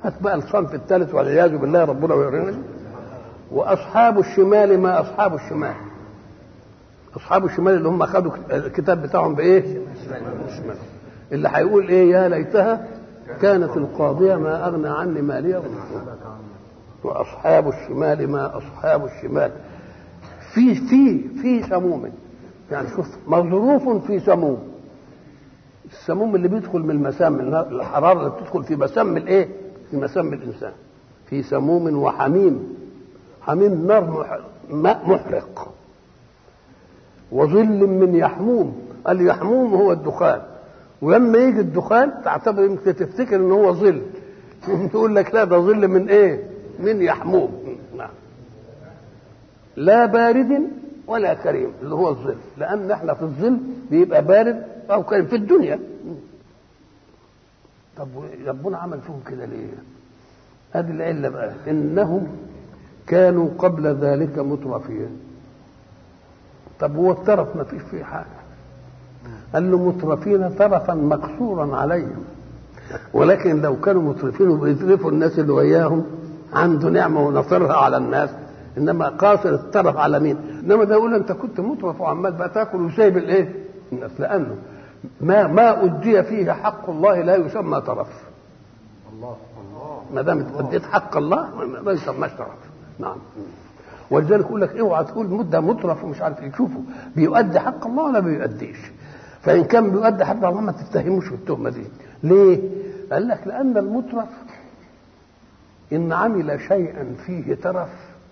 هات بقى الصنف الثالث والعياذ بالله ربنا ويرينا واصحاب الشمال ما اصحاب الشمال اصحاب الشمال اللي هم خدوا الكتاب بتاعهم بايه الشمال اللي هيقول ايه يا ليتها كانت القاضية ما أغنى عني مالية وأصحاب الشمال ما أصحاب الشمال في في في سموم يعني شوف مظروف في سموم السموم اللي بيدخل من المسام الحرارة اللي بتدخل في مسام الايه؟ في مسام الإنسان في سموم وحميم حميم نار ماء محرق وظل من يحموم اليحموم هو الدخان ولما يجي الدخان تعتبر يمكن تفتكر ان هو ظل تقول لك لا ده ظل من ايه من يحموم نعم لا بارد ولا كريم اللي هو الظل لان احنا في الظل بيبقى بارد او كريم في الدنيا طب ربنا عمل فيهم كده ليه هذه العله بقى انهم كانوا قبل ذلك مترفين طب هو الترف ما فيش فيه حاجه قال له مترفين ترفا مقصورا عليهم ولكن لو كانوا مترفين وبيترفوا الناس اللي وياهم عنده نعمه ونصرها على الناس انما قاصر الترف على مين؟ انما ده يقول انت كنت مترف وعمال بقى تاكل وسايب الايه؟ الناس لانه ما ما ادي فيه حق الله لا يسمى ترف. الله الله ما دام اديت حق الله ما يسماش ترف. نعم. ولذلك يقول لك اوعى تقول مده مترف ومش عارف ايه شوفوا بيؤدي حق الله ولا بيؤديش فان كان بيؤدي حق الله ما تتهموش في التهمه دي ليه قال لك لان المترف ان عمل شيئا فيه ترف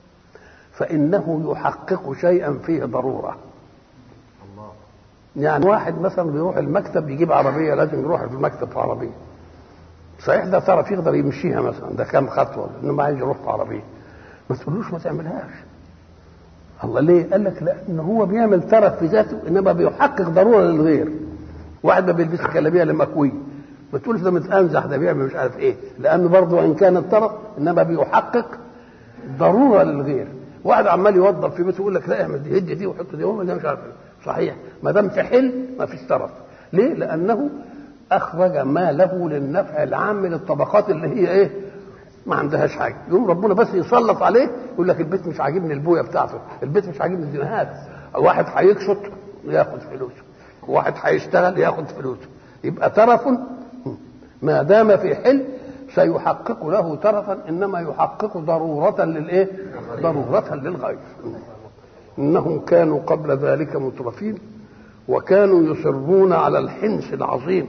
فانه يحقق شيئا فيه ضروره الله يعني واحد مثلا بيروح المكتب يجيب عربيه لازم يروح في المكتب في عربيه صحيح ده ترف يقدر يمشيها مثلا ده كام خطوه انما عايز يروح في عربيه ما تقولوش ما تعملهاش الله ليه؟ قال لك لان هو بيعمل ترف في ذاته انما بيحقق ضروره للغير. واحد ما بيلبس كلابيه لمكوي ما تقولش ده متانزح ده بيعمل مش عارف ايه لانه برضه وان كان الترف انما بيحقق ضروره للغير. واحد عمال يوظف في بيته يقول لك لا اعمل دي هد دي وحط دي هو ده مش عارف ايه صحيح ما دام تحل ما فيش ترف. ليه؟ لانه اخرج ما له للنفع العام للطبقات اللي هي ايه؟ ما عندهاش حاجه يقوم ربنا بس يسلط عليه يقول لك البيت مش عاجبني البويه بتاعته البيت مش عاجبني الزنهات واحد هيكشط ياخد فلوسه واحد هيشتغل ياخد فلوسه يبقى ترف ما دام في حل سيحقق له ترفا انما يحقق ضروره للايه ضروره للغير انهم كانوا قبل ذلك مترفين وكانوا يصرون على الحنس العظيم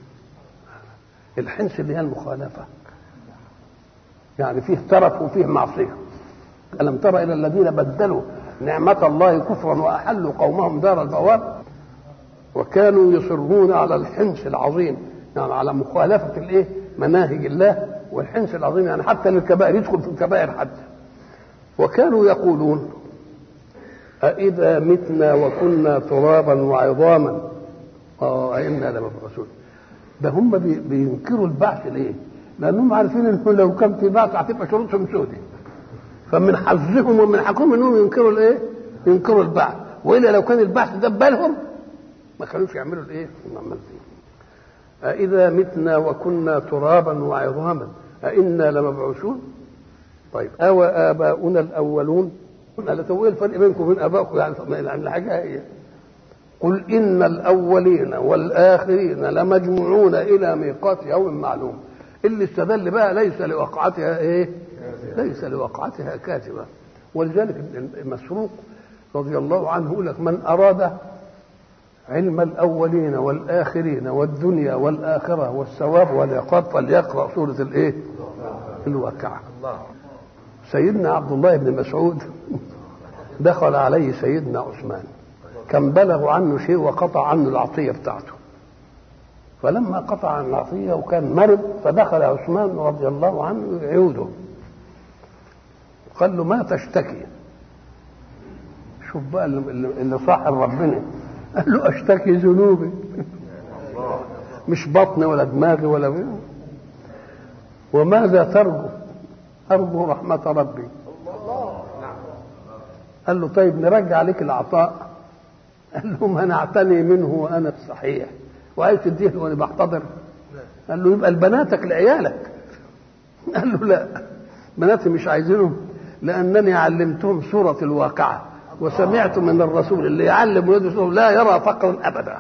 الحنس اللي هي المخالفه يعني فيه ترف وفيه معصيه ألم تر إلى الذين بدلوا نعمة الله كفرا وأحلوا قومهم دار البوار وكانوا يصرون على الحنس العظيم يعني على مخالفة الإيه مناهج الله والحنس العظيم يعني حتى للكبائر يدخل في الكبائر حتى وكانوا يقولون أإذا متنا وكنا ترابا وعظاما اه إنا لمبعوثون ده هم بينكروا البعث ليه؟ لانهم عارفين انه لو كان في بعث هتبقى شروطهم سودة فمن حظهم ومن حقهم انهم ينكروا الايه؟ ينكروا البعث والا لو كان البعث ده ببالهم ما كانوش يعملوا الايه؟ أإذا متنا وكنا ترابا وعظاما أإنا لمبعوثون؟ طيب أو آباؤنا الأولون؟ قال طب ايه الفرق بينكم وبين آبائكم يعني يعني حاجة هي قل إن الأولين والآخرين لمجموعون إلى ميقات يوم معلوم اللي استدل بقى ليس لوقعتها ايه ليس لوقعتها كاذبه ولذلك مسروق رضي الله عنه يقول لك من اراد علم الاولين والاخرين والدنيا والاخره والثواب والعقاب فليقرا سوره الايه الواقعه سيدنا عبد الله بن مسعود دخل عليه سيدنا عثمان كان بلغ عنه شيء وقطع عنه العطيه بتاعته فلما قطع عن العطية وكان مرض فدخل عثمان رضي الله عنه يعوده قال له ما تشتكي شوف بقى اللي صاحب ربنا قال له اشتكي ذنوبي مش بطني ولا دماغي ولا بيه. وماذا ترجو ارجو رحمة ربي قال له طيب نرجع عليك العطاء قال له منعتني منه وانا صحيح وعايز تديه وانا بحتضر قال له يبقى لبناتك لعيالك قال له لا بناتي مش عايزينهم لانني علمتهم سوره الواقعه وسمعت من الرسول اللي يعلم ولاده لا يرى فقرا ابدا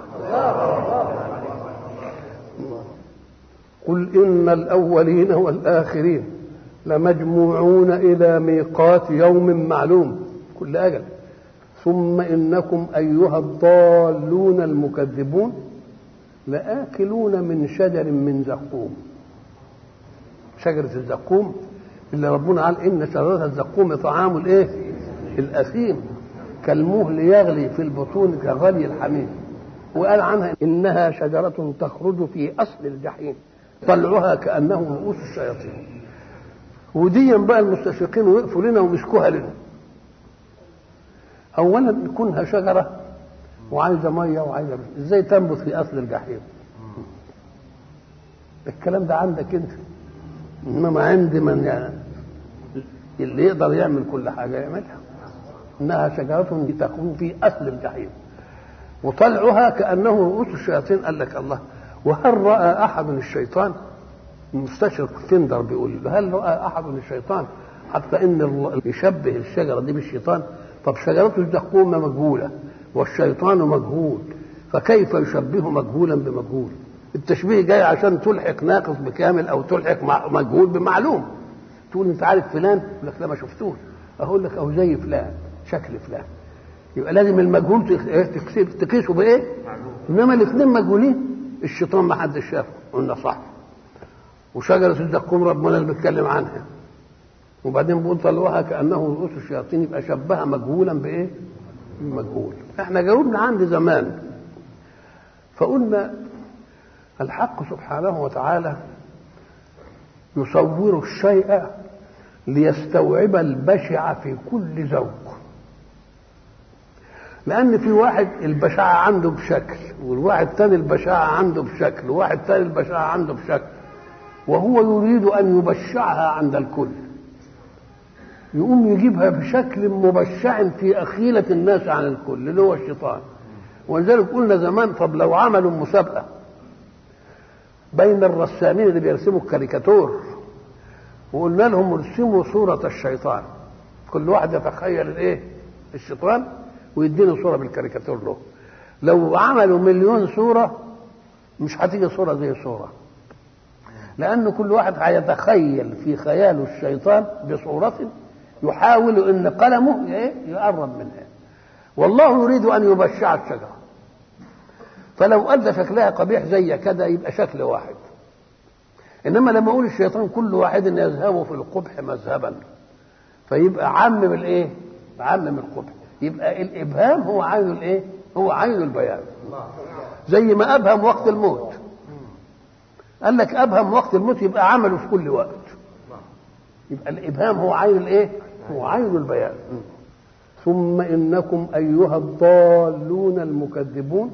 قل ان الاولين والاخرين لمجموعون الى ميقات يوم معلوم كل اجل ثم انكم ايها الضالون المكذبون لاكلون من شجر من زقوم شجره الزقوم اللي ربنا قال ان شجره الزقوم طعام الايه الاثيم كالمهل يغلي في البطون كغلي الحميم وقال عنها انها شجره تخرج في اصل الجحيم طلعها كانه رؤوس الشياطين وديا بقى المستشرقين وقفوا لنا ومسكوها لنا اولا كونها شجره وعايزه ميه وعايزه ازاي تنبت في اصل الجحيم الكلام ده عندك انت انما عندي من يعني اللي يقدر يعمل كل حاجه يعملها انها شجره تكون في اصل الجحيم وطلعها كانه رؤوس الشياطين قال لك الله وهل راى احد الشيطان المستشرق تندر بيقول هل راى احد الشيطان حتى ان يشبه الشجره دي بالشيطان طب شجره الزقوم مجهوله والشيطان مجهول فكيف يشبه مجهولا بمجهول التشبيه جاي عشان تلحق ناقص بكامل او تلحق مجهول بمعلوم تقول انت عارف فلان يقول لك لا ما شفتوش اقول لك اهو زي فلان شكل فلان يبقى لازم المجهول تقيسه بايه؟ انما الاثنين مجهولين الشيطان ما حدش شافه قلنا صح وشجره الزقوم ربنا اللي بيتكلم عنها وبعدين بيقول طلعوها كانه رؤوس الشياطين يبقى شبهها مجهولا بايه؟ مجهول احنا جاوبنا عند زمان فقلنا الحق سبحانه وتعالى يصور الشيء ليستوعب البشع في كل ذوق لان في واحد البشاعة عنده بشكل والواحد تاني البشاعة عنده بشكل وواحد تاني البشاعة عنده بشكل وهو يريد ان يبشعها عند الكل يقوم يجيبها بشكل مبشع في أخيلة الناس عن الكل اللي هو الشيطان ولذلك قلنا زمان طب لو عملوا مسابقة بين الرسامين اللي بيرسموا الكاريكاتور وقلنا لهم ارسموا صورة الشيطان كل واحد يتخيل الايه الشيطان ويدينا صورة بالكاريكاتور له لو عملوا مليون صورة مش هتيجي صورة زي صورة لأن كل واحد هيتخيل في خياله الشيطان بصورة يحاول ان قلمه ايه يقرب منها والله يريد ان يبشع الشجره فلو ادى شكلها قبيح زي كده يبقى شكل واحد انما لما اقول الشيطان كل واحد يذهب في القبح مذهبا فيبقى عمم الايه عمم القبح يبقى الابهام هو عين الايه هو عين البيان زي ما ابهم وقت الموت قال لك ابهم وقت الموت يبقى عمله في كل وقت يبقى الابهام هو عين الايه هو عين البيان ثم انكم ايها الضالون المكذبون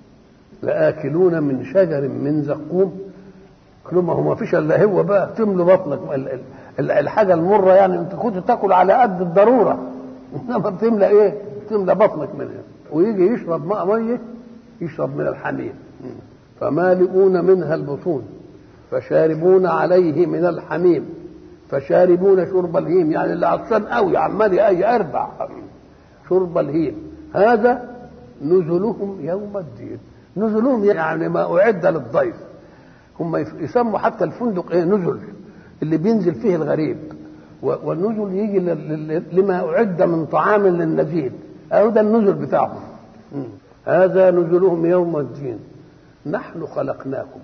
لاكلون من شجر من زقوم كلوا ما هو ما فيش الا هو بقى تملوا بطنك الحاجه المره يعني انت كنت تاكل على قد الضروره انما بتملى ايه؟ تملى بطنك منها ويجي يشرب ماء ميه يشرب من الحميم فمالئون منها البطون فشاربون عليه من الحميم فشاربون شرب الهيم يعني اللي عطشان قوي عمال اي اربع شرب الهيم هذا نزلهم يوم الدين نزلهم يعني ما اعد للضيف هم يسموا حتى الفندق ايه نزل اللي بينزل فيه الغريب والنزل يجي لما اعد من طعام للنزيل اهو ده النزل بتاعهم هذا نزلهم يوم الدين نحن خلقناكم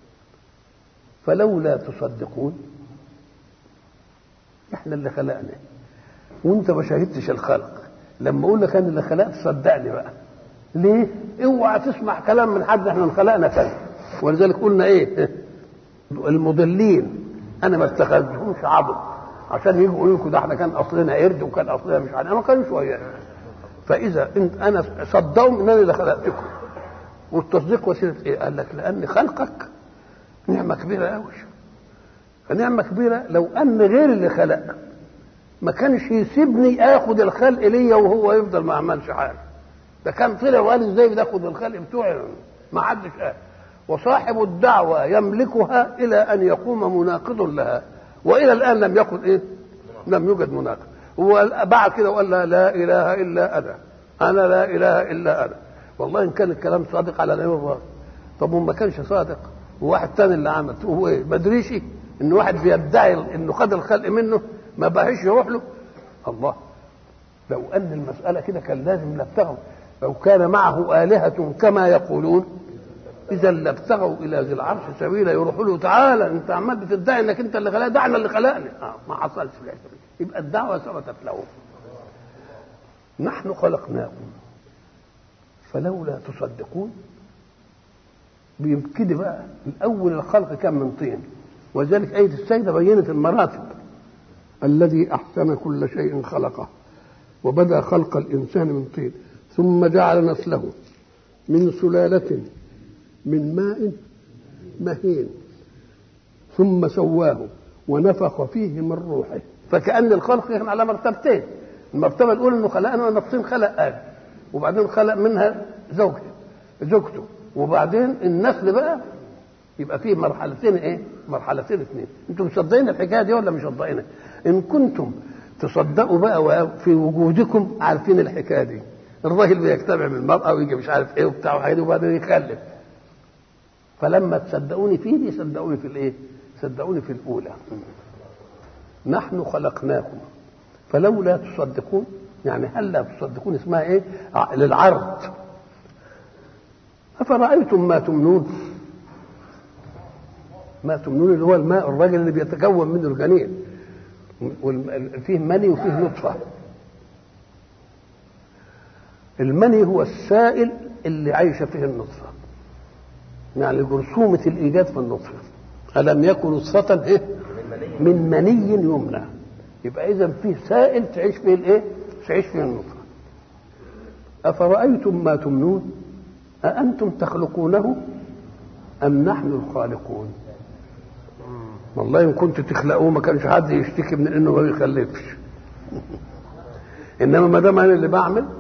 فلولا تصدقون احنا اللي خلقنا وانت ما شاهدتش الخلق لما اقول لك انا اللي خلقت صدقني بقى ليه اوعى تسمع كلام من حد احنا خلقنا كذا ولذلك قلنا ايه المضلين انا ما اتخذتهمش عبد عشان يجوا يقولوا لكم ده احنا كان اصلنا قرد وكان اصلنا مش عارف ما كانوش ويانا فاذا انت انا صدقوا ان انا اللي خلقتكم والتصديق وسيله ايه؟ قال لك لان خلقك نعمه كبيره قوي فنعمه كبيره لو ان غير اللي خلق ما كانش يسيبني اخد الخلق ليا وهو يفضل ما عملش حاجه ده كان طلع وقال ازاي بتاخد الخلق بتوعي ما حدش قال وصاحب الدعوة يملكها إلى أن يقوم مناقض لها والى الان لم يكن ايه لم يوجد مناقض هو بعد كده وقال لا, لا اله الا انا انا لا اله الا انا والله ان كان الكلام صادق على نبي الله طب وما كانش صادق وواحد تاني اللي عمل هو ايه ما ادريش ان واحد بيدعي انه خد الخلق منه ما بقاش يروح له الله لو ان المساله كده كان لازم لابتغوا لو كان معه الهه كما يقولون اذا لابتغوا الى ذي العرش سبيلا يروحوا له تعالى انت عمال بتدعي انك انت اللي خلقني ده احنا اللي خلقني آه ما حصلش يبقى الدعوه ثبتت له نحن خلقناكم فلولا تصدقون بيبتدي بقى الاول الخلق كان من طين وذلك ايه السيده بينت المراتب الذي احسن كل شيء خلقه وبدا خلق الانسان من طين ثم جعل نسله من سلاله من ماء مهين ثم سواه ونفخ فيه من روحه فكأن الخلق كان على مرتبتين المرتبة الأولى إنه خلقنا من الطين خلق آدم وبعدين خلق منها زوجته زوجته وبعدين النسل بقى يبقى فيه مرحلتين ايه؟ مرحلتين اثنين انتم مصدقين الحكايه دي ولا مش مصدقينها؟ ان كنتم تصدقوا بقى في وجودكم عارفين الحكايه دي الراجل بيجتمع من المرأة ويجي مش عارف ايه وبتاع وحاجات وبعدين يخلف فلما تصدقوني فيه دي صدقوني في الايه؟ صدقوني في الاولى نحن خلقناكم فلولا تصدقون يعني هل لا تصدقون اسمها ايه؟ للعرض أفرأيتم ما تمنون ما تمنون اللي هو الماء الراجل اللي بيتكون منه الجنين فيه مني وفيه نطفة المني هو السائل اللي عايشة فيه النطفة يعني جرثومة الإيجاد في النطفة ألم يكن نطفة إيه؟ من مني يمنى يبقى إذا فيه سائل تعيش فيه الإيه؟ تعيش فيه النطفة أفرأيتم ما تمنون أأنتم تخلقونه أم نحن الخالقون والله إن كنت تخلقوه ما كانش حد يشتكي من إنه ما بيخلفش إنما ما دام أنا اللي بعمل